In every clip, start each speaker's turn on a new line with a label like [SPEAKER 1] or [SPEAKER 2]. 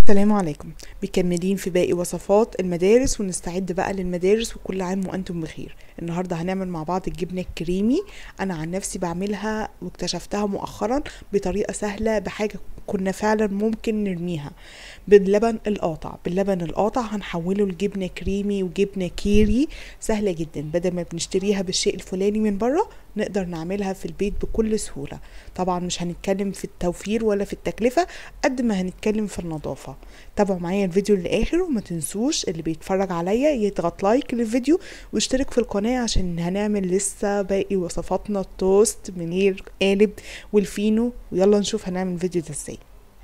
[SPEAKER 1] السلام عليكم مكملين في باقي وصفات المدارس ونستعد بقى للمدارس وكل عام وانتم بخير النهارده هنعمل مع بعض الجبنه الكريمي انا عن نفسي بعملها واكتشفتها مؤخرا بطريقه سهله بحاجه كنا فعلا ممكن نرميها باللبن القاطع باللبن القاطع هنحوله لجبنه كريمي وجبنه كيري سهله جدا بدل ما بنشتريها بالشيء الفلاني من بره نقدر نعملها في البيت بكل سهوله طبعا مش هنتكلم في التوفير ولا في التكلفه قد ما هنتكلم في النظافه تابعوا معايا الفيديو للاخر وما تنسوش اللي بيتفرج عليا يضغط لايك للفيديو واشترك في القناه عشان هنعمل لسه باقي وصفاتنا التوست من غير قالب والفينو ويلا نشوف هنعمل الفيديو ده ازاي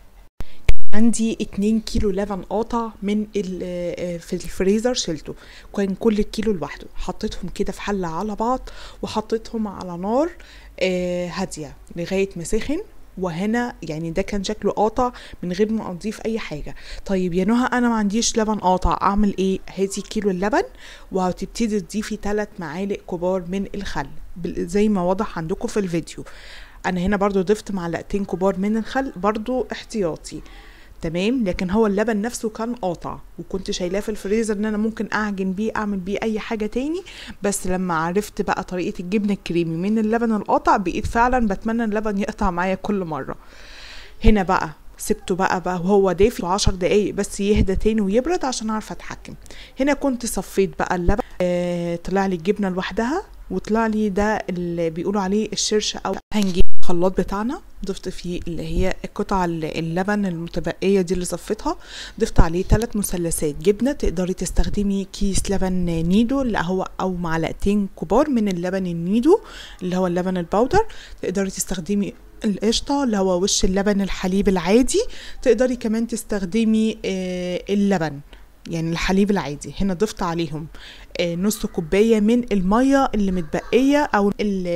[SPEAKER 1] عندي اتنين كيلو لبن قاطع من في الفريزر شلته كان كل كيلو لوحده حطيتهم كده في حله على بعض وحطيتهم على نار هاديه لغايه ما سخن وهنا يعني ده كان شكله قاطع من غير ما اضيف اي حاجه طيب يا نهى انا ما عنديش لبن قاطع اعمل ايه هاتي كيلو اللبن وهتبتدي تضيفي 3 معالق كبار من الخل زي ما واضح عندكم في الفيديو انا هنا برضو ضفت معلقتين كبار من الخل برضو احتياطي تمام لكن هو اللبن نفسه كان قاطع وكنت شايلاه في الفريزر ان انا ممكن اعجن بيه اعمل بيه اي حاجه تاني بس لما عرفت بقى طريقه الجبنه الكريمي من اللبن القاطع بقيت فعلا بتمنى اللبن يقطع معايا كل مره هنا بقى سبته بقى بقى وهو دافي عشر دقايق بس يهدى تاني ويبرد عشان اعرف اتحكم هنا كنت صفيت بقى اللبن آه طلع لي الجبنه لوحدها وطلع لي ده اللي بيقولوا عليه الشرشة او هنجيب الخلاط بتاعنا ضفت فيه اللي هي قطع اللبن المتبقيه دي اللي صفيتها ضفت عليه ثلاث مثلثات جبنه تقدري تستخدمي كيس لبن نيدو اللي هو او معلقتين كبار من اللبن النيدو اللي هو اللبن البودر تقدري تستخدمي القشطة اللي هو وش اللبن الحليب العادي تقدري كمان تستخدمي اللبن يعني الحليب العادي هنا ضفت عليهم نص كوباية من المية اللي متبقية أو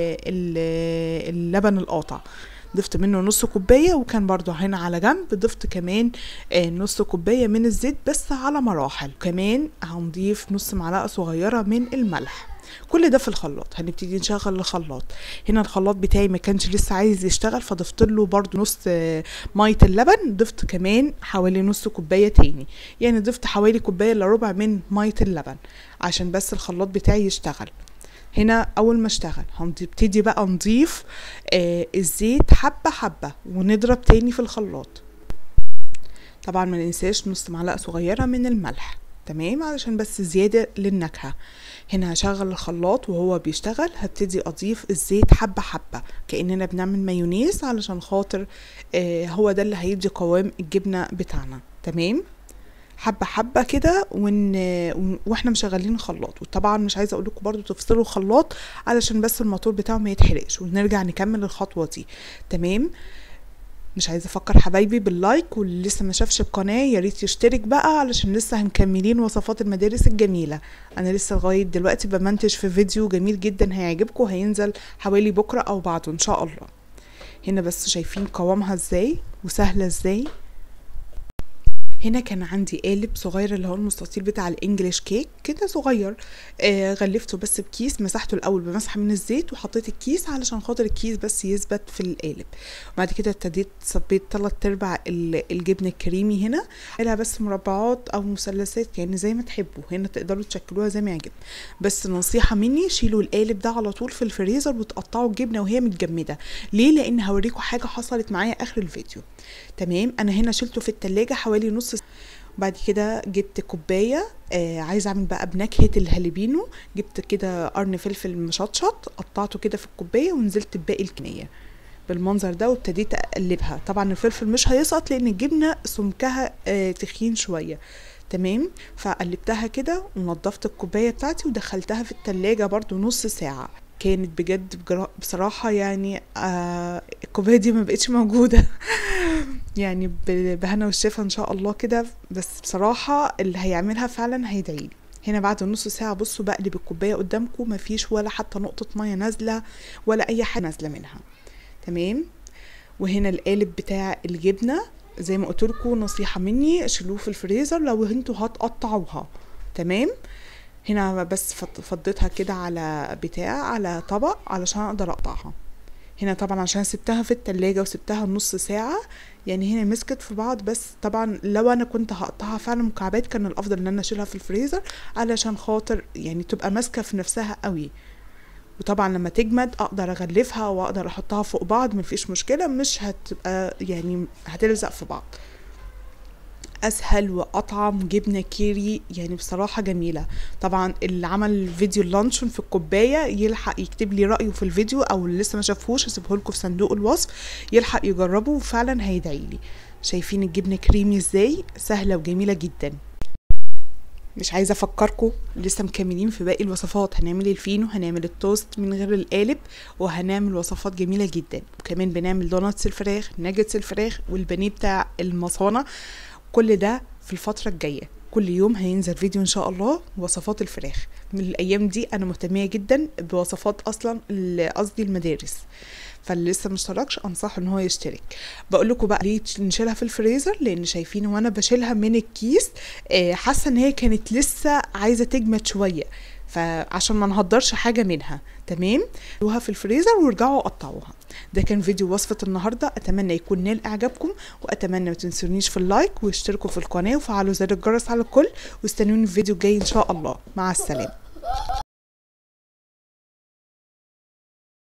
[SPEAKER 1] اللبن القاطع ضفت منه نص كوباية وكان برضو هنا على جنب ضفت كمان نص كوباية من الزيت بس على مراحل كمان هنضيف نص معلقة صغيرة من الملح كل ده في الخلاط هنبتدي نشغل الخلاط هنا الخلاط بتاعي ما كانش لسه عايز يشتغل فضفت له برضو نص ميه اللبن ضفت كمان حوالي نص كوبايه تاني يعني ضفت حوالي كوبايه الا ربع من ميه اللبن عشان بس الخلاط بتاعي يشتغل هنا اول ما اشتغل هنبتدي بقى نضيف آه الزيت حبه حبه ونضرب تاني في الخلاط طبعا ما ننساش نص معلقه صغيره من الملح تمام علشان بس زيادة للنكهة هنا هشغل الخلاط وهو بيشتغل هبتدي اضيف الزيت حبة حبة كأننا بنعمل مايونيز علشان خاطر آه هو ده اللي هيدي قوام الجبنة بتاعنا تمام حبة حبة كده ون... واحنا مشغلين الخلاط وطبعا مش عايزة اقول لكم برضو تفصلوا الخلاط علشان بس الموتور بتاعه ما يتحرقش ونرجع نكمل الخطوة دي تمام مش عايزه افكر حبايبي باللايك واللي لسه ما شافش القناه يا ريت يشترك بقى علشان لسه هنكملين وصفات المدارس الجميله انا لسه لغايه دلوقتي بمنتج في فيديو جميل جدا هيعجبكم هينزل حوالي بكره او بعده ان شاء الله هنا بس شايفين قوامها ازاي وسهله ازاي هنا كان عندي قالب صغير اللي هو المستطيل بتاع الانجليش كيك كده صغير آه غلفته بس بكيس مسحته الاول بمسحه من الزيت وحطيت الكيس علشان خاطر الكيس بس يثبت في القالب وبعد كده ابتديت صبيت تلات ارباع الجبنه الكريمي هنا لها بس مربعات او مثلثات يعني زي ما تحبوا هنا تقدروا تشكلوها زي ما يعجب بس نصيحه مني شيلوا القالب ده على طول في الفريزر وتقطعوا الجبنه وهي متجمده ليه لان هوريكم حاجه حصلت معايا اخر الفيديو تمام انا هنا شلته في التلاجة حوالي نص بعد كده جبت كوبايه آه عايزه اعمل بقى بنكهه الهالبينو جبت كده قرن فلفل مشطشط قطعته كده في الكوبايه ونزلت بباقي الكميه بالمنظر ده وابتديت اقلبها طبعا الفلفل مش هيسقط لان الجبنه سمكها آه تخين شويه تمام فقلبتها كده ونضفت الكوبايه بتاعتي ودخلتها في التلاجة برضو نص ساعه كانت بجد بصراحة يعني آه الكوباية دي ما بقتش موجودة يعني بهنا والشفا ان شاء الله كده بس بصراحة اللي هيعملها فعلا هيدعيلي هنا بعد نص ساعة بصوا بقلب الكوباية قدامكم مفيش ولا حتى نقطة مية نازلة ولا أي حاجة نازلة منها تمام وهنا القالب بتاع الجبنة زي ما قلت لكم نصيحة مني شيلوه في الفريزر لو انتوا هتقطعوها تمام هنا بس فضيتها كده على بتاع على طبق علشان اقدر اقطعها هنا طبعا عشان سبتها في التلاجة وسبتها نص ساعة يعني هنا مسكت في بعض بس طبعا لو انا كنت هقطعها فعلا مكعبات كان الافضل ان انا اشيلها في الفريزر علشان خاطر يعني تبقى ماسكه في نفسها قوي وطبعا لما تجمد اقدر اغلفها واقدر احطها فوق بعض مفيش مشكله مش هتبقى يعني هتلزق في بعض اسهل واطعم جبنه كيري يعني بصراحه جميله طبعا اللي عمل فيديو اللانشون في الكوبايه يلحق يكتب لي رايه في الفيديو او اللي لسه ما شافهوش هسيبه لكم في صندوق الوصف يلحق يجربه وفعلا هيدعي لي شايفين الجبنه كريمي ازاي سهله وجميله جدا مش عايزه افكركم لسه مكملين في باقي الوصفات هنعمل الفينو هنعمل التوست من غير القالب وهنعمل وصفات جميله جدا وكمان بنعمل دوناتس الفراخ ناجتس الفراخ والبانيه بتاع المصانه كل ده في الفتره الجايه كل يوم هينزل فيديو ان شاء الله وصفات الفراخ من الايام دي انا مهتميه جدا بوصفات اصلا قصدي المدارس فاللي لسه مشتركش انصحه ان هو يشترك بقول لكم بقى ليه نشيلها في الفريزر لان شايفين وانا بشيلها من الكيس آه، حاسه ان هي كانت لسه عايزه تجمد شويه فعشان ما نهدرش حاجه منها تمام شيلوها في الفريزر وارجعوا قطعوها ده كان فيديو وصفة النهاردة أتمنى يكون نال إعجابكم وأتمنى ما تنسونيش في اللايك واشتركوا في القناة وفعلوا زر الجرس على الكل واستنوني في الفيديو الجاي إن شاء الله مع السلامة